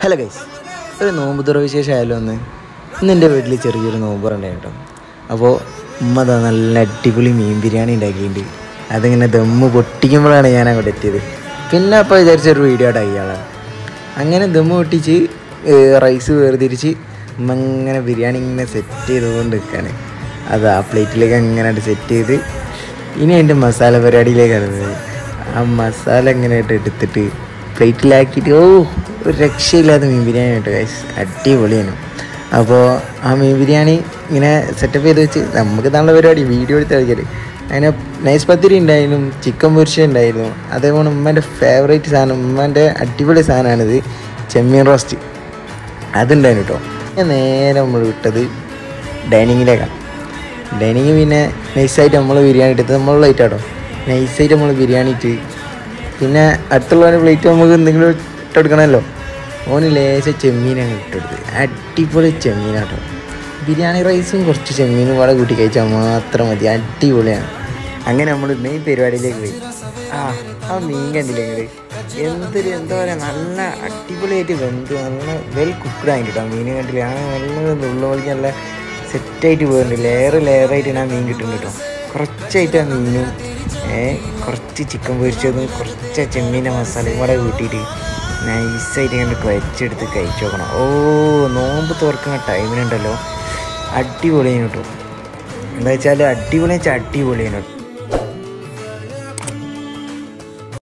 Hello guys ഒരു നോമ്പ് തുറ വിശേഷമായാലും ഒന്ന് ഇന്ന് എൻ്റെ വീട്ടിൽ ചെറിയൊരു നോമ്പ് ഉണ്ടായി കേട്ടോ അപ്പോൾ ഉമ്മ ദാ നല്ല അടിപൊളി മീൻ ബിരിയാണി ഉണ്ടാക്കിയിട്ടുണ്ട് അതിങ്ങനെ ദമ്മ് പൊട്ടിക്കുമ്പോഴാണ് ഞാൻ അങ്ങോട്ട് എത്തിയത് പിന്നെ അപ്പോൾ വിചാരിച്ചൊരു വീഡിയോ ആയിട്ട് അയ്യാളാണ് അങ്ങനെ ദമ്മ് പൊട്ടിച്ച് റൈസ് വേർതിരിച്ച് ഉമ്മ ഇങ്ങനെ ബിരിയാണി ഇങ്ങനെ സെറ്റ് ചെയ്തുകൊണ്ട് നിൽക്കുകയാണ് അത് ആ പ്ലേറ്റിലേക്ക് അങ്ങനെ സെറ്റ് ചെയ്ത് ഇനി അതിൻ്റെ മസാല പരിപാടിയിലേക്കാണ് വരുന്നത്. ആ മസാല ഇങ്ങനെ ആയിട്ട് എടുത്തിട്ട് പ്ലേറ്റിലാക്കിയിട്ട് ഓ ഒരു രക്ഷയില്ലാത്ത മീൻ ബിരിയാണി കേട്ടോ ഗൈസ് അടിപൊളിയാണ് അപ്പോൾ ആ മീൻ ബിരിയാണി ഇങ്ങനെ സെറ്റപ്പ് ചെയ്ത് വെച്ച് നമുക്ക് നല്ല പരിപാടി വീഡിയോ എടുത്ത് കളിക്കല് അതിന് നൈസ് പത്തിരി ഉണ്ടായിരുന്നു ചിക്കൻ പൊരിച്ച ഉണ്ടായിരുന്നു അതേപോലെ ഉമ്മേൻ്റെ ഫേവറേറ്റ് സാധനം ഉമ്മേൻ്റെ അടിപൊളി സാധനമാണിത് ചെമ്മീൻ റോസ്റ്റ് അതുണ്ടായിരുന്നു കേട്ടോ ഞാൻ നേരെ നമ്മൾ വിട്ടത് ഡൈനിങ്ങിലേക്കാണ് ഡൈനിങ് പിന്നെ നൈസായിട്ട് നമ്മൾ ബിരിയാണി എടുത്ത് നമ്മൾ പ്ലേറ്റ് ആട്ടോ നൈസായിട്ട് നമ്മൾ ബിരിയാണി ഇട്ട് പിന്നെ അടുത്തുള്ളവൻ്റെ പ്ലേറ്റ് നമുക്ക് എന്തെങ്കിലും ഇട്ടെടുക്കണമല്ലോ ഓന് ലേശ ചെമ്മീനാണ് ഇട്ടെടുത്ത് അടിപൊളി ചെമ്മീനാട്ടോ ബിരിയാണി റൈസും കുറച്ച് ചെമ്മീനും കൂടെ കൂട്ടി കഴിച്ചാൽ മാത്രം മതി അടിപൊളിയാണ് അങ്ങനെ നമ്മൾ മെയിൻ പരിപാടിയിലേക്ക് പോയി ആ ആ മീൻ കണ്ടില്ലേ നിങ്ങൾ എന്തൊരു എന്താ പറയുക നല്ല അടിപൊളിയായിട്ട് വെന്ത് നല്ല വെൽ കുക്ക്ഡ് ആയിട്ട് കേട്ടോ മീൻ കണ്ടില്ലേ ആ നല്ല നുള്ളുപോളിക്ക് നല്ല സെറ്റായിട്ട് പോയിട്ടുണ്ട് ലെയർ ലെയറായിട്ട് ആ മീൻ കിട്ടുന്നുണ്ട് കേട്ടോ കുറച്ചായിട്ട് ആ മീനും ഏ കുറച്ച് ചിക്കൻ പൊരിച്ചതും കുറച്ച് ചെമ്മീൻ്റെ മസാലയും കൂടെ കൂട്ടിയിട്ട് നൈസായിട്ട് ഇങ്ങനെ കുഴച്ചെടുത്ത് കഴിച്ചു നോക്കണം ഓ നോമ്പ് തുറക്കുന്ന ടൈമിനുണ്ടല്ലോ അടിപൊളിയാണ് കേട്ടോ എന്താ വെച്ചാൽ അടിപൊളി വെച്ചാൽ അടിപൊളിയാണ് കേട്ടോ